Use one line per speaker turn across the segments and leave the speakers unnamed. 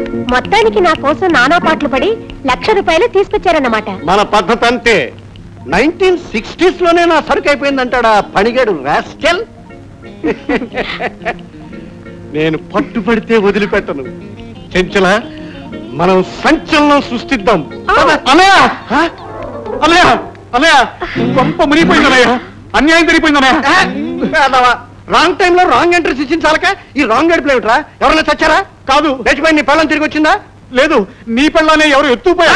మొత్తానికి నా కోసం నానా పాటలు పడి లక్ష రూపాయలు తీసుకొచ్చారన్నమాట
మన పద్ధతి అంతే నైన్టీన్ సిక్స్టీస్ లోనే నా సరుకు అయిపోయిందంటాడా పనిగాడు రాస్కెల్ నేను పట్టుబడితే వదిలిపెట్టను చెంచల మనం సంచలనం సృష్టిద్దాం పద.
అన్నయ్య అన్నయ్య అన్నయ్య గొప్ప మునిగిపోయింది అన్నయ్య అన్యాయం జరిగిపోయింది అన్నయ్య
రాంగ్ టైంలో రాంగ్ ఎంట్రీస్ ఇచ్చిన చాలక ఈ రాంగ్ గడిపలు ఏమిట్రా ఎవరైనా చచ్చారా
కాదు
లేచిపోయి నీ పిల్లలు తిరిగి వచ్చిందా
లేదు నీ పెళ్ళానే ఎవరు ఎత్తుపోయా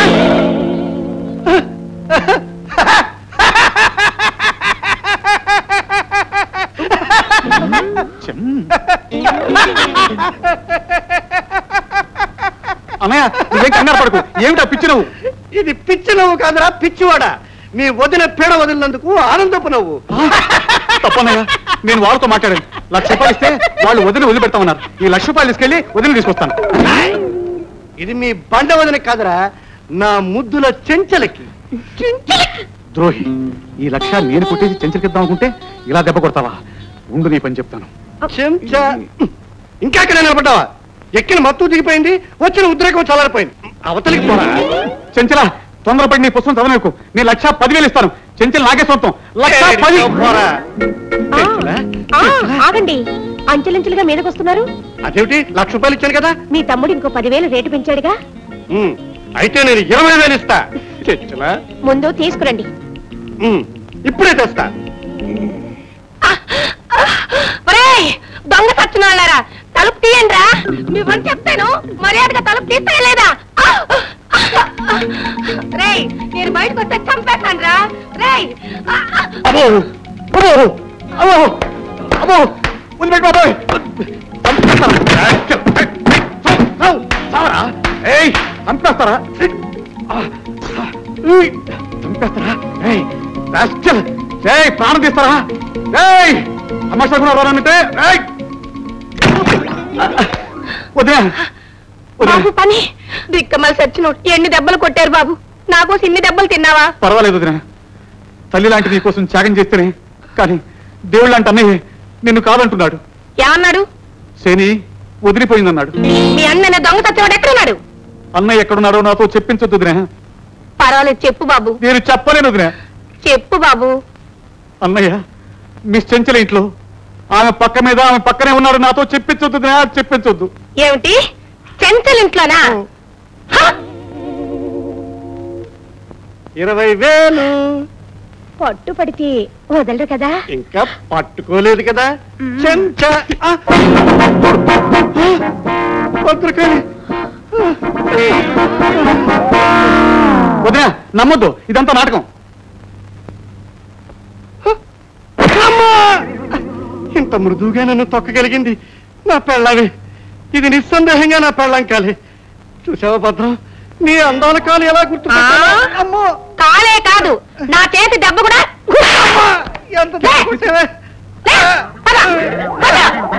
అన్నయ్య నువ్వేం కంగారు పడకు ఏమిటా పిచ్చి నువ్వు
ఇది పిచ్చి నవ్వు కాదురా పిచ్చివాడా మీ వదిన పీడ వదిలినందుకు ఆనందపు నవ్వు
తప్పనయ్య నేను వాళ్ళతో మాట్లాడాను లక్ష రూపాయలు ఇస్తే వాళ్ళు వదిలి వదిలిపెడతామన్నారు ఈ లక్ష రూపాయలు తీసుకెళ్లి వదిలి తీసుకొస్తాను
ఇది మీ బండ వదిన కాదురా నా ముద్దుల చెంచలకి
ద్రోహి ఈ లక్ష నేను కొట్టేసి చెంచరికిద్దాం అనుకుంటే ఇలా దెబ్బ కొడతావా ఉండు నీ పని చెప్తాను
చెంచా ఇంకా ఇక్కడ నిలబడ్డావా ఎక్కిన మత్తు దిగిపోయింది వచ్చిన ఉద్రేకం చల్లారిపోయింది అవతలికి పోరా
చెంచల తొందరపడి నీ పుస్తకం చదవకు నేను లక్ష పదివేలు ఇస్తాను చెంచల్ నాకే సొంతం లక్ష పది
పోరా
ఆ, ఆగండి అంచెలంచెలుగా మీదకొస్తున్నారు
అదేమిటి లక్ష రూపాయలు ఇచ్చాను కదా
మీ తమ్ముడు ఇంకో పదివేలు రేటు పెంచాడుగా
ఉమ్, అయితే నేను ఇరవై వేలు ఇస్తా చెంచలా
ముందు తీసుకురండి
ఉమ్, ఇప్పుడే తెస్తా
ఒరేయ్ దొంగ సచ్చినాళ్ళారా తలుపు తీయండి రా నువ్వని చెప్తాను మర్యాదగా తలుపు తీస్తా లేదా రేయ్ నేను బయటకు వస్తే చంపేస్తాను రా రేయ్
అబ్బో అబ్బో అబ్బో అబ్బో వదిలిపెట్టు బాబోయ్ చావరా ఏయ్ చంపేస్తారా ఏయ్, చంపేస్తారా ఏయ్ రాస్కల్ ఏయ్ ప్రాణం తీస్తారా ఏయ్ సమస్య కూడా రానంటే ఏయ్ వదిలే
బాబు పని దిక్కమల్ సచ్చిను ఎన్ని దెబ్బలు కొట్టారు బాబు నాకు ఇన్ని దెబ్బలు తిన్నావా
పర్వాలేదు వదిన తల్లి లాంటి నీ కోసం త్యాగం చేస్తేనే కానీ దేవుడు లాంటి అన్నయ్య నిన్ను కాదంటున్నాడు
ఏమన్నాడు
శని వదిలిపోయిందన్నాడు
మీ అన్న దొంగ సచ్చినోడు ఎక్కడున్నాడు
అన్నయ్య ఎక్కడున్నాడో నాతో చెప్పించొద్దు వదిన
పర్వాలేదు చెప్పు బాబు
నేను చెప్పలేను వదిన
చెప్పు బాబు
అన్నయ్య మిస్ చెంచల ఇంట్లో ఆమె పక్క మీద ఆమె పక్కనే ఉన్నాడు నాతో చెప్పించొద్దు వదినా, చెప్పించొద్దు
ఏమిటి చెంచల్ ఇంట్లోనా హ!
ఇరవై వేలు
పట్టు పడితే వదలరు కదా
ఇంకా పట్టుకోలేదు కదా చెంచా ఆ! భద్రకాళి
వదిన నమ్మొద్దు ఇదంతా నాటకం
అమ్మా! ఇంత మృదువుగా నన్ను తొక్కగలిగింది నా పెళ్ళవి ఇది నిస్సందేహంగా నా పెళ్ళం కాలి చూసావా భద్రం నీ అందాల కాలు ఎలా గుర్తు అమ్మో
కాలే కాదు నా చేతి దెబ్బ కూడా
అమ్మా! ఎంత దెబ్బ కొట్టావే?
లే, పద, పద.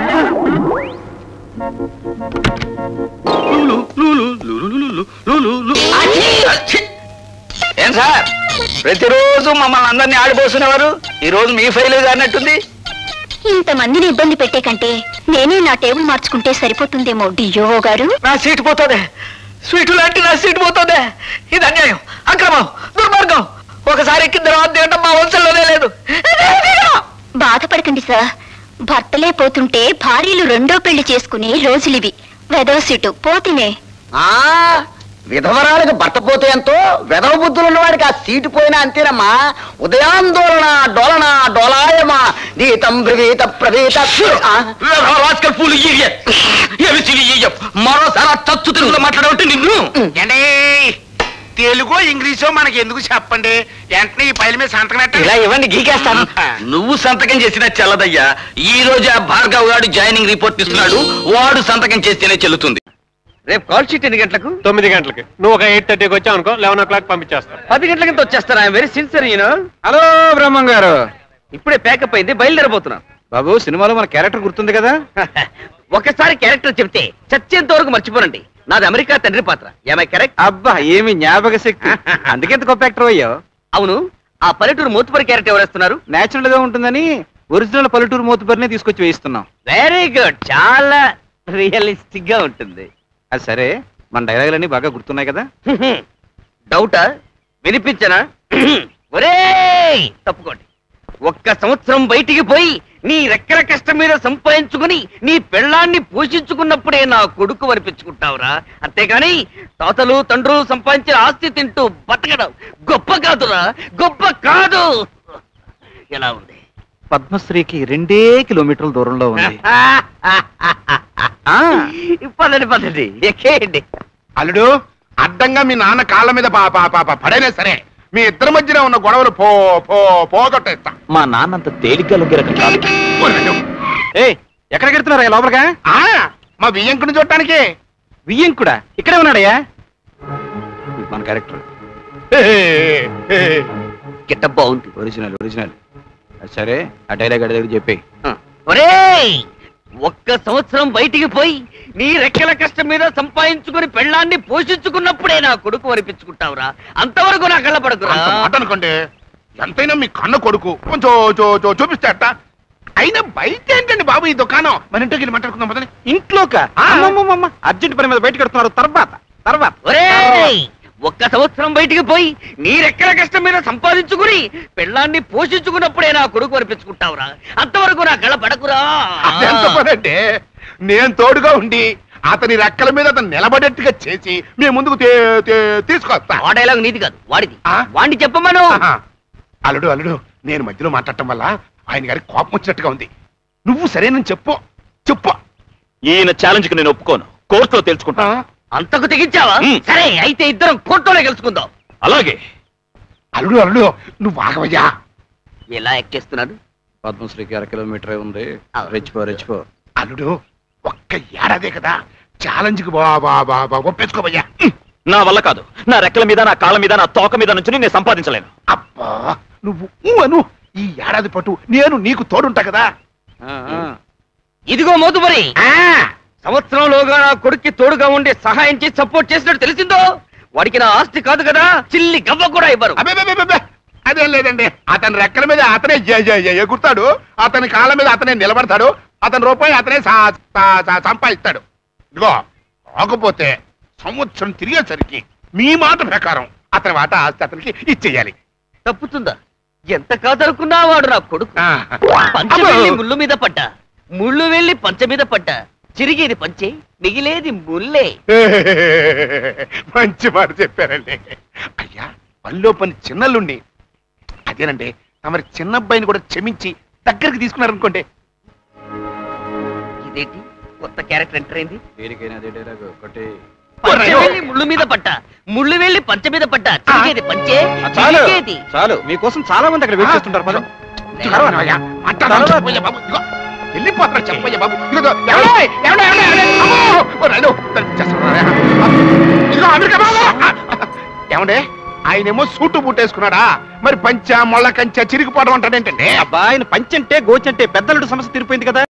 ఏం సార్ ప్రతిరోజు మమ్మల్ని అందరినీ ఆడిపోస్తున్నవారు ఈ రోజు మీ ఫైల్ అన్నట్టుంది
ఇంతమందిని ఇబ్బంది పెట్టే కంటే నేనే నా టేబుల్ మార్చుకుంటే సరిపోతుందేమో డియో గారు
నా సీటు పోతుంది స్వీటు లాంటి నా సీటు పోతుంది ఇది అన్యాయం అక్రమం దుర్మార్గం ఒకసారి ఎక్కిన తర్వాత తినడం మా వంశంలోనే లేదు
బాధపడకండి సార్ భర్తలే పోతుంటే భార్యలు రెండో పెళ్లి చేసుకునే రోజులివి వెదవ సీటు పోతినే
ఆ విధవరాలకు భర్త పోతే ఎంతో విధవ బుద్ధులు ఉన్నవాడికి ఆ సీటు పోయినా అంతేనమ్మా ఉదయాందోళన డోలన డోలాయమా గీతం బ్రవీత ప్రవీత మరోసారి తచ్చు తెలుగులో మాట్లాడబట్టి నిన్ను
ఏంటే తెలుగు ఇంగ్లీషు మనకి ఎందుకు చెప్పండి వెంటనే ఈ పైల మీద సంతకం
ఇలా
పెట్టండి
ఇవ్వండి గీకేస్తాను
నువ్వు సంతకం చేసినా చెల్లదయ్యా ఈ రోజు ఆ భార్గవ్ గారు జాయినింగ్ రిపోర్ట్ ఇస్తున్నాడు వాడు సంతకం చేస్తేనే చెల్లుతుంది
రేపు కాల్ షీట్ ఎన్ని గంటలకు
తొమ్మిది గంటలకి నువ్వు ఒక ఎయిట్ థర్టీకి వచ్చావు అనుకో లెవెన్ ఓ క్లాక్ పంపించేస్తా
పది గంటల కింద వచ్చేస్తాను I'm very sincere you know hello Brahmam గారు ఇప్పుడే ప్యాకప్ అయింది బయలుదేరబోతున్నాను బాబు సినిమాలో మన క్యారెక్టర్ గుర్తుంది కదా ఒకసారి క్యారెక్టర్ చెప్తే చచ్చేంత వరకు మర్చిపోనండి నాది అమెరికా తండ్రి పాత్ర ఏమై కరెక్ట్
అబ్బా ఏమి జ్ఞాపక శక్తి అందుకే ఇంత గొప్ప యాక్టర్ అయ్యావు
అవును ఆ పల్లెటూరు మూతుపరి క్యారెక్టర్ ఎవరేస్తున్నారు
నేచురల్ గా ఉంటుందని ఒరిజినల్ పల్లెటూరు మూతపరినే తీసుకొచ్చి వేయిస్తున్నాం
వెరీ గుడ్ చాలా రియలిస్టిక్ గా ఉంటుంది
అది సరే
మన డైలాగులన్నీ బాగా గుర్తున్నాయి కదా
డౌటా వినిపించనా ఒరేయ్ తప్పుకోండి ఒక్క సంవత్సరం బయటికి పోయి నీ రెక్కల కష్టం మీద సంపాదించుకుని నీ పెళ్ళాన్ని పోషించుకున్నప్పుడే నా కొడుకు వనిపించుకుంటావురా అంతేగాని తాతలు తండ్రులు సంపాదించిన ఆస్తి తింటూ బతకడం గొప్ప కాదురా గొప్ప కాదు ఎలా ఉంది
పద్మశ్రీకి రెండే కిలోమీటర్ల దూరంలో ఉంది ఆ,
పదండి పదండి ఎక్కేయండి
అల్లుడు అడ్డంగా మీ నాన్న కాళ్ళ మీద పా పా పా పా పడైనా సరే మీ ఇద్దరి మధ్యన ఉన్న గొడవలు పో పో పోగొట్టేస్తా
మా నాన్నంత తేలిగ్గా లొంగే రకం కాదు
ఏయ్ ఎక్కడికి వెళ్తున్నారా లోపలిగా
ఆ, మా బియ్యంకుని చూడటానికి
వియ్యంకుడా ఇక్కడే ఉన్నాడయ్యా మన క్యారెక్టర్
గిట్ట బాగుంది
ఒరిజినల్ ఒరిజినల్ సరే ఆ డైలాగ్ అడి దగ్గర చెప్పి
ఒరేయ్ ఒక్క సంవత్సరం బయటికి పోయి నీ రెక్కల కష్టం మీద సంపాదించుకుని పెళ్ళాన్ని పోషించుకున్నప్పుడే నా కొడుకు వరిపించుకుంటావురా అంతవరకు నా కళ్ళ పడకురా
అంత మాట అనుకోండి ఎంతైనా మీ కన్న కొడుకు కొంచెం చూ- చూ- చూపిస్తే అట్ట అయినా బయట ఏంటండి బాబు ఈ దుకాణం మన ఇంటికి వెళ్ళి మాట్లాడుకుందాం పదండి
ఇంట్లోక
ఆ.
అమ్మమ్మమ్మ అర్జెంట్ పని మీద బయటకు వెళ్తున్నారు తర్వాత తర్వాత
ఒరేయ్ ఒక్క సంవత్సరం బయటికి పోయి నీ రెక్కల కష్టం మీద సంపాదించుకుని పెళ్ళాన్ని పోషించుకున్నప్పుడే నా కొడుకు వరిపించుకుంటావురా అంతవరకు నా కళ్ళ పడకురా
అదెంత పని అంటే నేను తోడుగా ఉండి అతని రెక్కల మీద అతను నిలబడేట్టుగా చేసి మీ ముందుకు తే- తే- తీసుకొస్తా
ఆ డైలాగ్ నీది కాదు వాడిది
ఆ?
వాడిని చెప్పమను
ఆహా. అల్లుడు అల్లుడు నేను మధ్యలో మాట్లాడటం వల్ల ఆయన గారికి కోపం వచ్చినట్టుగా ఉంది నువ్వు సరేనని చెప్పు చెప్పు
ఈయన ఛాలెంజ్ కి నేను ఒప్పుకోను కోర్టులో తెలుసుకుంటా అంతకు తెగించావా సరే అయితే ఇద్దరం కోర్టులోనే కలుసుకుందాం అలాగే
అల్లుడు అల్లుడు నువ్వు ఆగవయ్యా
ఎలా ఎక్కేస్తున్నాడు
పద్మశ్రీకి అర కిలోమీటర్ ఉంది
ఆ.
రెచ్చిపో రెచ్చిపో
అల్లుడు ఒక్క ఏడాదే కదా ఛాలెంజ్ కి బా బా బా బా ఒప్పేసుకోవయ్యా
నా వల్ల కాదు నా రెక్కల మీద నా కాళ్ళ మీద నా తోక మీద నుంచి నేను సంపాదించలేను
అబ్బా నువ్వు ఊ అను ఈ ఏడాది పట్టు నేను నీకు తోడుంటా కదా
ఆ, ఆ.
ఇదిగో మోతుబరి సంవత్సరంలోగా నా కొడుక్కి తోడుగా ఉండి సహాయం చేసి సపోర్ట్ చేసినట్టు తెలిసిందో వాడికి నా ఆస్తి కాదు కదా చిల్లి గవ్వ కూడా ఇవ్వరు
అబ్బే అబ్బే, అబ్బే, అబ్బే. అదేం లేదండి అతని రెక్కల మీద అతనే ఎ- ఎ- ఎ- ఎగురుతాడు అతని కాళ్ళ మీద అతనే నిలబడతాడు అతని రూపాయి అతనే సా- సా- సా- సంపాదిస్తాడు ఇదిగో కాకపోతే సంవత్సరం తిరిగేసరికి మీ మాట ప్రకారం అతని వాట ఆస్తి అతనికి ఇచ్చేయాలి
తప్పుతుందా ఎంత కాదనుకున్నా వాడు నా కొడుకు
ఆ.
పంచ
అబ్బో.
వెళ్ళి ముళ్ళు మీద పడ్డా ముళ్ళు వెళ్ళి పంచ మీద పడ్డా చిరిగేది పంచే మిగిలేది ముల్లే
మంచి మాట చెప్పారండి అయ్యా పనిలో పని చిన్నల్లుండి అదేనండి తమరి చిన్నబ్బాయిని కూడా క్షమించి దగ్గరికి తీసుకున్నారనుకోండి
ఇదేంటి కొత్త క్యారెక్టర్ ఎంటర్ అయింది
దేనికైనా అదే డైలాగ్ ఒకటి
పంచ వెళ్ళి ముళ్ళు మీద పడ్డా ముళ్ళు వెళ్ళి పంచ మీద పడ్డా చిరిగేది పంచే
ఆ, చాలు
చిరిగేది
చాలు మీకోసం చాలా మంది అక్కడ వెయిట్ చేస్తుంటారు పదం
కరవను అయ్యా. మాట్లాడదాం చెప్పయ్యా బాబు. ఇదిగో, వెళ్ళిపోతున్నా చెప్పయ్యా బాబు. ఇదిగో, ఏమండి? ఏమండి? ఏమండి? ఏమండి? అమ్మో! ఓ రైలు. చేస్తున్నారా? ఇదిగో, అమెరికా బాబు. ఏమండి ఆయనేమో సూటు బూటేసుకున్నాడా మరి పంచ మొళ్ళ కంచ చిరిగిపోవడం అంటాడేంటండి
అబ్బా ఆయన పంచంటే గోచంటే పెద్దలుడు సమస్య తీరిపోయింది కదా